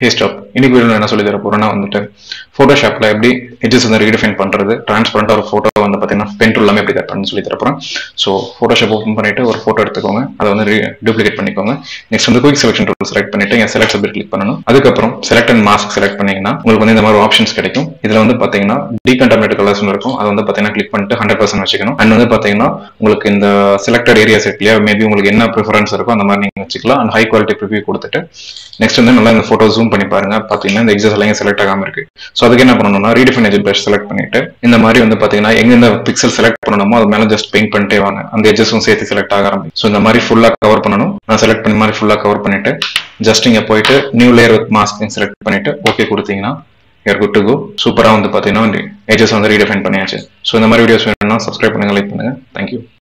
hey stop இன்னைக்கு video என்ன சொல்லி தர போறேன்னா வந்துட்டு ஃபோட்டோஷாப்ல எப்படி எட்ஜஸ் வந்து ரீடிஃபைன் பண்றது டிரான்ஸ்பரண்டா ஒரு ஃபோட்டோ வந்து பாத்தீங்கன்னா பென் டூல் எல்லாமே எப்படி கட் பண்ணு சொல்லி தர போறேன் ஸோ ஃபோட்டோஷாப் ஓப்பன் பண்ணிட்டு ஒரு ஃபோட்டோ எடுத்துக்கோங்க அதை வந்து டூப்ளிகேட் பண்ணிக்கோங்க நெக்ஸ்ட் வந்து குயிக் செலக்ஷன் டூல் செலக்ட் பண்ணிட்டு என் செலக்ட் சப்ஜெக்ட் கிளிக் பண்ணணும் அதுக்கப்புறம் செலக்ட் அண்ட் மாஸ்க் செலக்ட் பண்ணீங்கன்னா உங்களுக்கு வந்து இந்த மாதிரி ஆப்ஷன்ஸ் கிடைக்கும் இதுல வந்து பாத்தீங்கன்னா டீகண்டாமினேட் கலர்ஸ் இருக்கும் அது வந்து பாத்தீங்கன்னா கிளிக் பண்ணிட்டு ஹண்ட்ரட் பர்சன்ட் வச்சுக்கணும் அண்ட் வந்து பாத்தீங்கன்னா உங்களுக்கு இந்த செலக்டட் ஏரியாஸ் இல்லையா மேபி உங்களுக்கு என்ன ப்ரிஃபரன்ஸ் இருக்கோ அந்த மாதிரி நீங்க வச்சுக்கலாம் அண்ட் ஹை குவாலிட்டி ப்ரிவியூ கொடுத்துட்டு நெக்ஸ்ட் வந்து நல்லா இந்த ஃபோட்டோ ஜூம் பண்ணி பாருங்க பாத்தீங்கன்னா இந்த எக்ஸஸ் எல்லாம் செலக்ட் ஆகாம இருக்கு ஸோ அதுக்கு என்ன பண்ணணும்னா ரீடிஃபைன் எஜ் பிரஷ் செலக்ட் பண்ணிட்டு இந்த மாதிரி வந்து பாத்தீங்கன்னா எங்கெந்த பிக்சல் செலக்ட் பண்ணணுமோ அது மேல ஜஸ்ட் பெயிண்ட் பண்ணிட்டே வாங்க அந்த எஜஸும் சேர்த்து செலக்ட் ஆக ஆரம்பிக்கும் ஸோ இந்த மாதிரி ஃபுல்லா கவர் பண்ணணும் நான் செலக்ட் பண்ணி மாதிரி ஃபுல்லா கவர் பண்ணிட்டு ஜஸ்ட் இங்க போயிட்டு new layer with mask select பண்ணிட்டு ஓகே கொடுத்தீங்கன்னா யூஆர் குட் டு கோ சூப்பரா வந்து பாத்தீங்கன்னா எஜஸ் வந்து ரீடிஃபைன் பண்ணியாச்சு ஸோ இந்த மாதிரி வீடியோஸ் வேணும்னா சப்ஸ்கிரைப் பண்ணுங்க லைக் பண்ணுங்க தேங்க்யூ